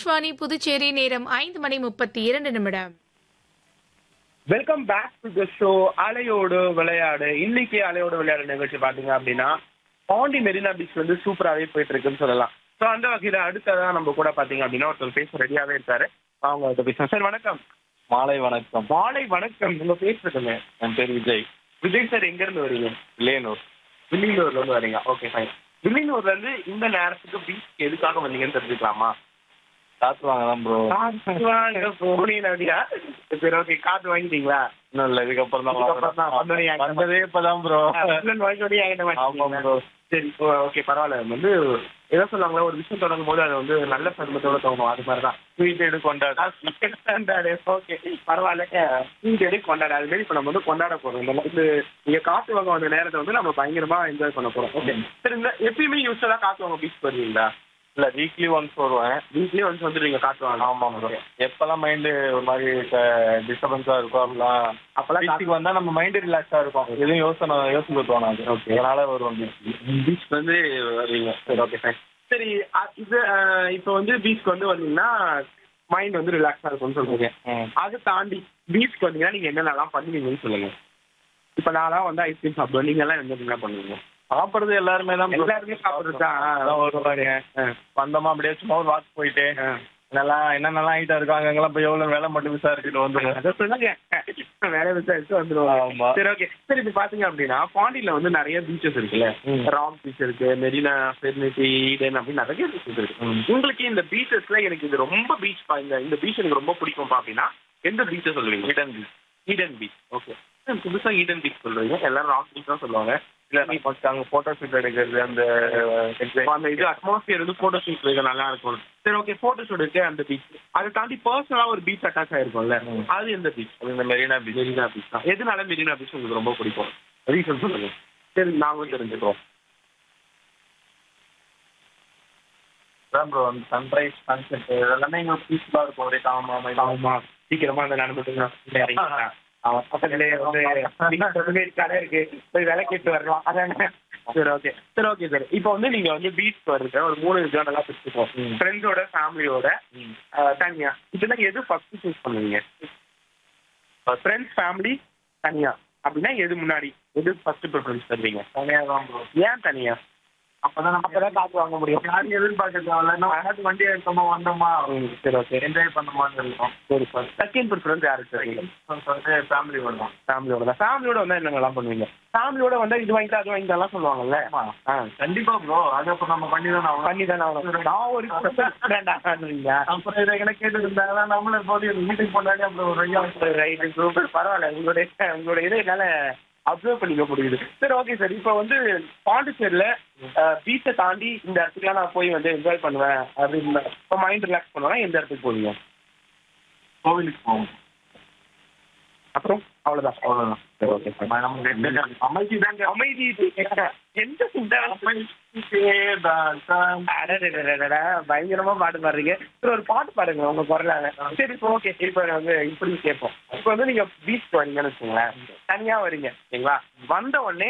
ஆகாஷ்வாணி புதுச்சேரி நேரம் ஐந்து மணி முப்பத்தி இரண்டு நிமிடம் welcome back to the show அலையோடு விளையாடு இன்னைக்கு அலையோடு விளையாடு நிகழ்ச்சி பாத்தீங்க அப்படின்னா பாண்டி மெரினா பீச் வந்து சூப்பராகவே போயிட்டு இருக்குன்னு சொல்லலாம் ஸோ அந்த வகையில அடுத்ததான் நம்ம கூட பாத்தீங்க அப்படின்னா ஒருத்தர் பேச ரெடியாவே இருக்காரு அவங்க கிட்ட பேசுறேன் சார் வணக்கம் மாலை வணக்கம் மாலை வணக்கம் உங்க பேர் இருக்குங்க என் பேர் விஜய் விஜய் சார் எங்க இருந்து வரீங்க வில்லியனூர் வில்லியனூர்ல இருந்து வரீங்க ஓகே ஃபைன் வில்லியனூர்ல இருந்து இந்த நேரத்துக்கு பீச் எதுக்காக வந்தீங்கன்னு தெரிஞ்சுக்கலாமா காத்து வாங்க தான் ப்ரோ காத்து வாங்க போனீங்க அப்படியா சரி ஓகே காத்து வாங்கிட்டீங்களா இன்னும் இல்லை இதுக்கப்புறம் தான் இதுக்கப்புறம் தான் வந்தோடனே என்கிட்ட வந்ததே இப்பதான் ப்ரோ இல்லைன்னு வாங்கிட்டோடனே என்கிட்ட ஆமா மாட்டீங்க. ப்ரோ சரி ஓகே பரவாயில்ல வந்து ஏதோ சொல்லுவாங்களா ஒரு விஷயம் தொடங்கும் போது அது வந்து நல்ல சருமத்தோட தோணும் அது மாதிரி தான் ஸ்வீட் எடு கொண்டாடு ஓகே பரவாயில்ல ஸ்வீட் எடுத்து கொண்டாட அது மாதிரி இப்போ நம்ம வந்து கொண்டாட போறோம் இந்த வந்து நீங்க காத்து வாங்க வந்த நேரத்தை வந்து நம்ம பயங்கரமா என்ஜாய் பண்ண போறோம் ஓகே சரி இந்த எப்பயுமே யூஸ்வலா காத்து வாங்க பீச் வருவீங்களா இல்ல வீக்லி ஒன்ஸ் வருவேன் வீட்லயே வந்து வந்துடுவீங்க காத்து வாங்க ஆமா ப்ரோ எப்பெல்லாம் மைண்டு ஒரு மாதிரி டிஸ்டர்பன்ஸா இருக்கும் அப்படிலாம் அப்பெல்லாம் காத்து பீச்சுக்கு வந்தா நம்ம மைண்டு ரிலாக்ஸா இருக்கும் எதுவும் யோசனை யோசனை தோணாது Okay. அதனால வருவோம் பீச் பீச் வந்து வருவீங்க சரி ஓகே ஃபைன் சரி அ- இது அஹ், இப்போ வந்து பீச்க்கு வந்து வந்தீங்கன்னா மைண்ட் வந்து ரிலாக்ஸா இருக்கும்னு சொல்றீங்க அது தாண்டி பீச்க்கு வந்தீங்கன்னா நீங்க என்னென்னலாம் பண்ணுவீங்கன்னு சொல்லுங்க இப்போ நான்லாம் வந்து ஐஸ்கிரீம் சாப்பிடுவேன் நீங்க எல்லாம் என்ன பண்ணுவீங்க சாப்பிடுறது எல்லாருமே தான் bro. எல்லாருமே சாப்பிடுறது தான். அதான் ஒரு மாதிரி வந்தோமா அப்படியே சும்மா ஒரு வாக் போயிட்டு நல்லா என்னென்னலாம் ஐட்டம் இருக்கும் அங்கங்கெல்லாம் போய் எவ்வளவு வேலை மட்டும் விசாரிச்சுட்டு வந்துருவோம் அதை சொல்லுங்க வேற விசாரிச்சு வந்துருவாங்க ஆமா. சரி ஓகே சரி இப்போ பாத்தீங்க அப்படின்னா பாண்டியில வந்து நிறைய பீச்சஸ் இருக்குல்ல ம். ராம் பீச் இருக்கு மெரினா ஃபெர்னிட்டி ஈடன் அப்படின்னு நிறைய பீச்சஸ் இருக்கு ம். உங்களுக்கு இந்த பீச்சஸ்ல எனக்கு இது ரொம்ப பீச் இந்த இந்த பீச் எனக்கு ரொம்ப பிடிக்கும்பா அப்படின்னா எந்த பீச்சை சொல்லுவீங்க Eden beach Eden beach okay புதுசா ஈடன் பீச் சொல்றீங்க எல்லாரும் ராக் பீச் தான் சொல்லுவாங்க இல்ல ஃபர்ஸ்ட் அங்க போட்டோ ஷூட் எடுக்கிறது அந்த இப்போ அந்த இது அட்மாஸ்பியர் வந்து போட்டோ ஷூட் வைக்க நல்லா இருக்கும் சரி ஓகே போட்டோ ஷூட் இருக்கு அந்த பீச் அதை தாண்டி பர்சனலா ஒரு பீச் அட்டாச் ஆயிருக்கும்ல ம். அது எந்த பீச் இந்த மெரினா பீச் மெரினா பீச் தான் எதனால மெரினா பீச் உங்களுக்கு ரொம்ப பிடிக்கும் ரீசன் சொல்லுங்க சரி நாங்களும் தெரிஞ்சுக்கிறோம் தான் ப்ரோ அந்த சன்ரைஸ் சன்செட் இதெல்லாமே எங்களுக்கு பீஸ்ஃபுல்லா இருக்கும் ஒரே காமா ஆமா சீக்கிரமா அந்த நடந்துட்டு பக்கத்துலயே வந்து beach வந்து கடை இருக்கு போய் விலை கேட்டு வரலாம் அதானே சரி ஓகே சரி ஓகே சார் இப்போ வந்து நீங்க வந்து பீச் வருது ஒரு மூணு ஜேர்னலா பிரிச்சுப்போம் ம். ஃப்ரெண்ட்ஸோட ஃபேமிலியோட தனியா இதெல்லாம் எது ஃபர்ஸ்ட் சூஸ் பண்ணுவீங்க ஃப்ரெண்ட்ஸ் ஃபேமிலி தனியா அப்படின்னா எது முன்னாடி எது ஃபர்ஸ்ட் ப்ரிஃபரன்ஸ் தருவீங்க தனியாக தான் ப்ரோ ஏன் தனியா அப்பதான் நம்ம அப்பதான் காசு வாங்க முடியும் யாரும் எதிர்பார்க்க தேவையில்ல நம்ம யாராவது வண்டி எடுத்தோமா வந்தோமா ம், சரி ஓகே என்ஜாய் பண்ணோமான்னு இருக்கும் சரி சார் செகண்ட் ப்ரிஃபரன்ஸ் யாருக்கு தருவீங்க வந்து ஃபேமிலி வருவோம் ஃபேமிலியோட தான் ஃபேமிலியோட வந்தா என்னென்னலாம் பண்ணுவீங்க ஃபேமிலியோட வந்தா இது வாங்கிட்டு அது வாங்கிட்டாலாம் சொல்லுவாங்கல்ல ஆமா ஆ கண்டிப்பா ப்ரோ அது அப்ப நம்ம பண்ணி தான் ஆகணும் பண்ணி தானே ஆகணும் நான் ஒரு வேண்டாம் அப்புறம் இதை என்ன கேட்டு இருந்தாங்கன்னா நம்மளும் போது வீட்டுக்கு போனாலே அப்புறம் ஒரு ஐயா ரைட்டு சூப்பர் பரவாயில்ல உங்களுடைய உங்களுடைய இதை என்னால அப்சர்வ் பண்ணிக்க முடியுது சரி ஓகே சார் இப்போ வந்து பாண்டிச்சேரியில பீச்சை தாண்டி இந்த இடத்துக்குலாம் நான் போய் வந்து என்ஜாய் பண்ணுவேன் அப்படின்னு இப்போ மைண்ட் ரிலாக்ஸ் பண்ணுவேன் எந்த இடத்துக்கு போவீங்க கோவிலுக்கு போவோம் அப்புறம் அவ்வளோதான் அவ்வளவுதான் சரி ஓகே சார் நமக்கு ரெண்டு அமைதி தாங்க அமைதி எந்த இந்த அடடடடடடா, பயங்கரமா பாட்டு பாடுறீங்க சரி ஒரு பாட்டு பாடுங்க உங்க குரலால சரி இப்போ ஓகே இப்போ வந்து இப்படி கேட்போம் இப்போ வந்து நீங்க பீச் வரீங்கன்னு வச்சுங்களேன் தனியா வரீங்க சரிங்களா வந்த உடனே